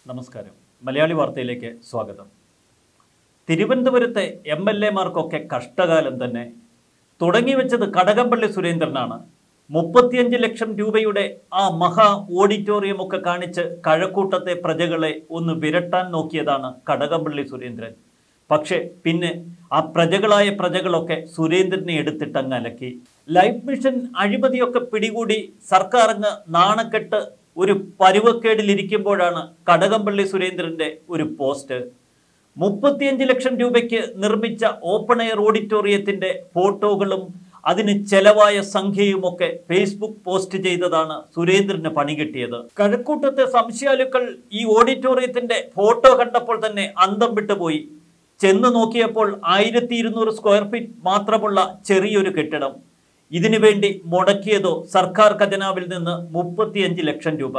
നമസ്കാരം മലയാളി വാർത്തയിലേക്ക് സ്വാഗതം തിരുവനന്തപുരത്തെ എം എൽ എമാർക്കൊക്കെ കഷ്ടകാലം തന്നെ തുടങ്ങി വെച്ചത് കടകംപള്ളി സുരേന്ദ്രനാണ് മുപ്പത്തിയഞ്ച് ലക്ഷം രൂപയുടെ ആ മഹാ ഓഡിറ്റോറിയം ഒക്കെ കാണിച്ച് കഴക്കൂട്ടത്തെ പ്രജകളെ ഒന്ന് വിരട്ടാൻ നോക്കിയതാണ് കടകംപള്ളി സുരേന്ദ്രൻ പക്ഷേ പിന്നെ ആ പ്രജകളായ പ്രജകളൊക്കെ സുരേന്ദ്രനെ എടുത്തിട്ടങ്ങ് അലക്കി ലൈഫ് മിഷൻ അഴിമതിയൊക്കെ പിടികൂടി സർക്കാർ അങ്ങ് നാണക്കെട്ട് ഒരു പരുവക്കേടിലിരിക്കുമ്പോഴാണ് കടകംപള്ളി സുരേന്ദ്രന്റെ ഒരു പോസ്റ്റ് മുപ്പത്തിയഞ്ച് ലക്ഷം രൂപയ്ക്ക് നിർമ്മിച്ച ഓപ്പൺ എയർ ഓഡിറ്റോറിയത്തിന്റെ ഫോട്ടോകളും അതിന് ചെലവായ സംഖ്യയുമൊക്കെ ഫേസ്ബുക്ക് പോസ്റ്റ് ചെയ്തതാണ് സുരേന്ദ്രന് പണി കിട്ടിയത് കഴക്കൂട്ടത്തെ സംശയാലുക്കൾ ഈ ഓഡിറ്റോറിയത്തിന്റെ ഫോട്ടോ കണ്ടപ്പോൾ തന്നെ അന്തം വിട്ടുപോയി ചെന്ന് നോക്കിയപ്പോൾ ആയിരത്തി ഇരുന്നൂറ് സ്ക്വയർ ഫീറ്റ് മാത്രമുള്ള ചെറിയൊരു കെട്ടിടം ഇതിനു വേണ്ടി മുടക്കിയതോ സർക്കാർ ഖജനാവിൽ നിന്ന് മുപ്പത്തിയഞ്ച് ലക്ഷം രൂപ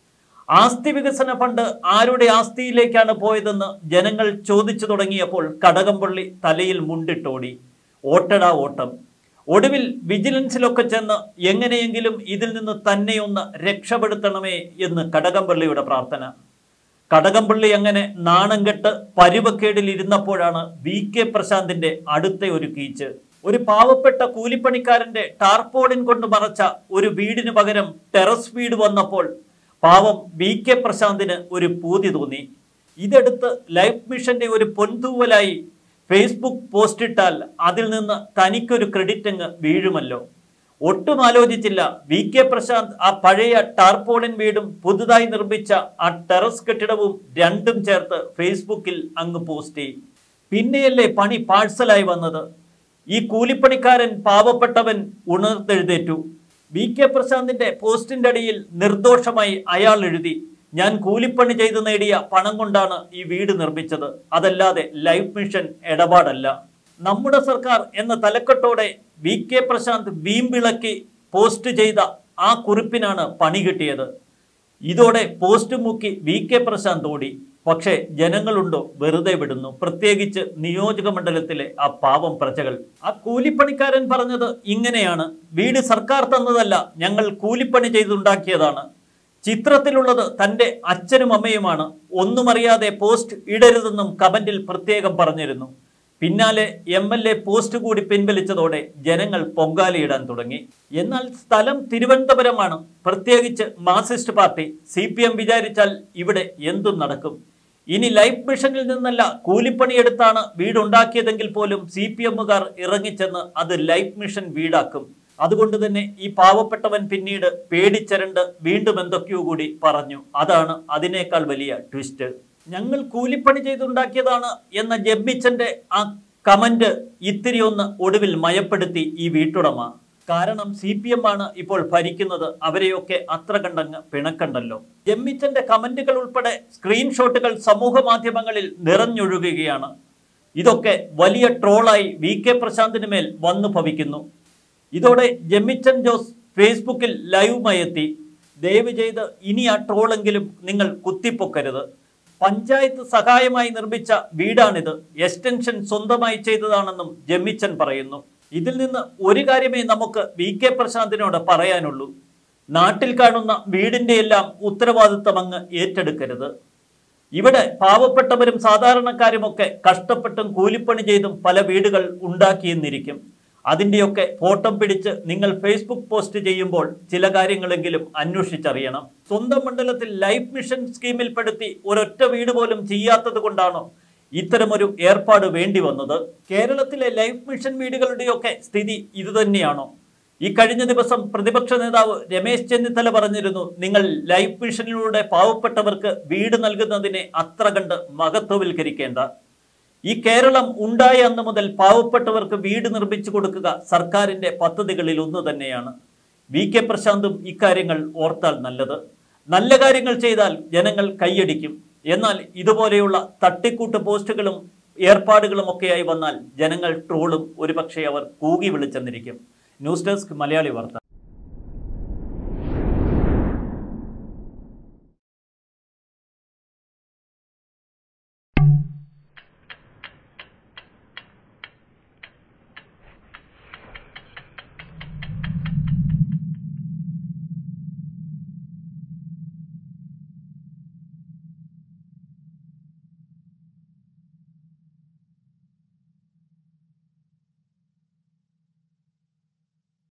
ആസ്തി വികസന ഫണ്ട് ആരുടെ ആസ്തിയിലേക്കാണ് പോയതെന്ന് ജനങ്ങൾ ചോദിച്ചു തുടങ്ങിയപ്പോൾ കടകംപള്ളി തലയിൽ മുണ്ടിട്ടോടി ഓട്ടടാ ഓട്ടം ഒടുവിൽ വിജിലൻസിലൊക്കെ ചെന്ന് എങ്ങനെയെങ്കിലും ഇതിൽ നിന്ന് തന്നെയൊന്ന് രക്ഷപ്പെടുത്തണമേ എന്ന് കടകംപള്ളിയുടെ പ്രാർത്ഥന കടകംപള്ളി അങ്ങനെ നാണം കെട്ട് പരുവക്കേടിൽ ഇരുന്നപ്പോഴാണ് വി കെ പ്രശാന്തിന്റെ അടുത്ത ഒരു കീച്ച് ഒരു പാവപ്പെട്ട കൂലിപ്പണിക്കാരന്റെ ടാർപോളിൻ കൊണ്ട് മറച്ച ഒരു വീടിന് പകരം ടെറസ് വീട് വന്നപ്പോൾ പാവം വി കെ പ്രശാന്തിന് ഒരു പൂതി തോന്നി ഇതെടുത്ത് ലൈഫ് മിഷന്റെ ഒരു പൊൻതൂവലായി ഫേസ്ബുക്ക് പോസ്റ്റ് ഇട്ടാൽ അതിൽ നിന്ന് തനിക്കൊരു ക്രെഡിറ്റ് അങ്ങ് വീഴുമല്ലോ ഒട്ടും ആലോചിച്ചില്ല വി കെ പ്രശാന്ത് ആ പഴയ ടാർപോളിൻ വീടും പുതുതായി നിർമ്മിച്ച ആ ടെറസ് കെട്ടിടവും രണ്ടും ചേർത്ത് ഫേസ്ബുക്കിൽ അങ്ങ് പോസ്റ്റ് ചെയ്യും പിന്നെയല്ലേ പണി പാഴ്സലായി വന്നത് ഈ കൂലിപ്പണിക്കാരൻ പാവപ്പെട്ടവൻ ഉണർത്തെഴുന്നേറ്റു വി കെ പ്രശാന്തിന്റെ പോസ്റ്റിന്റെ അടിയിൽ നിർദോഷമായി അയാൾ എഴുതി ഞാൻ കൂലിപ്പണി ചെയ്ത് നേടിയ പണം കൊണ്ടാണ് ഈ വീട് നിർമ്മിച്ചത് അതല്ലാതെ ലൈഫ് മിഷൻ ഇടപാടല്ല നമ്മുടെ സർക്കാർ എന്ന തലക്കെട്ടോടെ വി കെ പ്രശാന്ത് വീമ്പിളക്കി പോസ്റ്റ് ചെയ്ത ആ കുറിപ്പിനാണ് പണി കിട്ടിയത് ഇതോടെ പോസ്റ്റ് മുക്കി വി കെ പ്രശാന്ത് ഓടി പക്ഷേ ജനങ്ങളുണ്ടോ വെറുതെ വിടുന്നു പ്രത്യേകിച്ച് നിയോജക മണ്ഡലത്തിലെ ആ പാവം പ്രജകൾ ആ കൂലിപ്പണിക്കാരൻ പറഞ്ഞത് ഇങ്ങനെയാണ് വീട് സർക്കാർ തന്നതല്ല ഞങ്ങൾ കൂലിപ്പണി ചെയ്തുണ്ടാക്കിയതാണ് ചിത്രത്തിലുള്ളത് തൻ്റെ അച്ഛനും അമ്മയുമാണ് ഒന്നും അറിയാതെ പോസ്റ്റ് ഇടരുതെന്നും കമന്റിൽ പ്രത്യേകം പറഞ്ഞിരുന്നു പിന്നാലെ എം എൽ എ പോസ്റ്റ് കൂടി പിൻവലിച്ചതോടെ ജനങ്ങൾ പൊങ്കാലയിടാൻ തുടങ്ങി എന്നാൽ സ്ഥലം തിരുവനന്തപുരമാണ് പ്രത്യേകിച്ച് Marxist party C P M വിചാരിച്ചാൽ ഇവിടെ എന്തും നടക്കും ഇനി ലൈഫ് മിഷനിൽ നിന്നല്ല കൂലിപ്പണിയെടുത്താണ് വീടുണ്ടാക്കിയതെങ്കിൽ പോലും സി പി എമ്മുകാർ ഇറങ്ങിച്ചെന്ന് അത് ലൈഫ് മിഷൻ വീടാക്കും അതുകൊണ്ട് തന്നെ ഈ പാവപ്പെട്ടവൻ പിന്നീട് പേടിച്ചരണ്ട് വീണ്ടും എന്തൊക്കെയോ കൂടി പറഞ്ഞു അതാണ് അതിനേക്കാൾ വലിയ ട്വിസ്റ്റ് ഞങ്ങൾ കൂലിപ്പണി ചെയ്തുണ്ടാക്കിയതാണ് എന്ന ജബ്ബിച്ചന്റെ ആ കമന്റ് ഇത്തിരി ഒന്ന് ഒടുവിൽ മയപ്പെടുത്തി ഈ വീട്ടുടമ കാരണം സി പി എം ആണ് ഇപ്പോൾ ഭരിക്കുന്നത് അവരെയൊക്കെ അത്ര കണ്ടങ്ങ് പിണക്കണ്ടല്ലോ ജമ്മിച്ചന്റെ കമന്റുകൾ ഉൾപ്പെടെ സ്ക്രീൻഷോട്ടുകൾ സമൂഹ മാധ്യമങ്ങളിൽ നിറഞ്ഞൊഴുകുകയാണ് ഇതൊക്കെ വലിയ ട്രോളായി വി കെ പ്രശാന്തിന് മേൽ വന്നു ഭവിക്കുന്നു ഇതോടെ ജമ്മിച്ചൻ ജോസ് ഫേസ്ബുക്കിൽ ലൈവുമായി എത്തി ദയവ് ചെയ്ത് ഇനി ആ ട്രോളെങ്കിലും നിങ്ങൾ കുത്തിപ്പൊക്കരുത് പഞ്ചായത്ത് സഹായമായി നിർമ്മിച്ച വീടാണിത് എക്സ്റ്റൻഷൻ സ്വന്തമായി ചെയ്തതാണെന്നും ജമ്മിച്ചൻ പറയുന്നു ഇതിൽ നിന്ന് ഒരു കാര്യമേ നമുക്ക് വി കെ പ്രശാന്തിനോട് പറയാനുള്ളൂ നാട്ടിൽ കാണുന്ന വീടിന്റെ എല്ലാം ഉത്തരവാദിത്തം അങ്ങ് ഏറ്റെടുക്കരുത് ഇവിടെ പാവപ്പെട്ടവരും സാധാരണക്കാരുമൊക്കെ കഷ്ടപ്പെട്ടും കൂലിപ്പണി ചെയ്തും പല വീടുകൾ ഉണ്ടാക്കിയെന്നിരിക്കും അതിൻ്റെയൊക്കെ ഫോട്ടോ പിടിച്ച് നിങ്ങൾ ഫേസ്ബുക്ക് പോസ്റ്റ് ചെയ്യുമ്പോൾ ചില കാര്യങ്ങളെങ്കിലും അന്വേഷിച്ചറിയണം സ്വന്തം മണ്ഡലത്തിൽ ലൈഫ് മിഷൻ സ്കീമിൽപ്പെടുത്തി ഒരൊറ്റ വീട് പോലും ചെയ്യാത്തത് കൊണ്ടാണോ ഇത്തരമൊരു ഏർപ്പാട് വേണ്ടി വന്നത് കേരളത്തിലെ ലൈഫ് മിഷൻ വീടുകളുടെയൊക്കെ സ്ഥിതി ഇതുതന്നെയാണോ ഈ കഴിഞ്ഞ ദിവസം പ്രതിപക്ഷ നേതാവ് രമേശ് ചെന്നിത്തല പറഞ്ഞിരുന്നു നിങ്ങൾ ലൈഫ് മിഷനിലൂടെ പാവപ്പെട്ടവർക്ക് വീട് നൽകുന്നതിനെ അത്ര കണ്ട് മഹത്വവൽക്കരിക്കേണ്ട ഈ കേരളം ഉണ്ടായ അന്ന് മുതൽ പാവപ്പെട്ടവർക്ക് വീട് നിർമ്മിച്ചു കൊടുക്കുക സർക്കാരിന്റെ പദ്ധതികളിൽ ഒന്ന് തന്നെയാണ് വി കെ പ്രശാന്തും ഇക്കാര്യങ്ങൾ ഓർത്താൽ നല്ലത് നല്ല കാര്യങ്ങൾ ചെയ്താൽ ജനങ്ങൾ കൈയടിക്കും എന്നാൽ ഇതുപോലെയുള്ള തട്ടിക്കൂട്ട് പോസ്റ്റുകളും ഏർപ്പാടുകളും ഒക്കെയായി വന്നാൽ ജനങ്ങൾ ട്രോളും ഒരുപക്ഷെ അവർ കൂകി വിളിച്ചെന്നിരിക്കും ന്യൂസ് ഡെസ്ക് മലയാളി വാർത്ത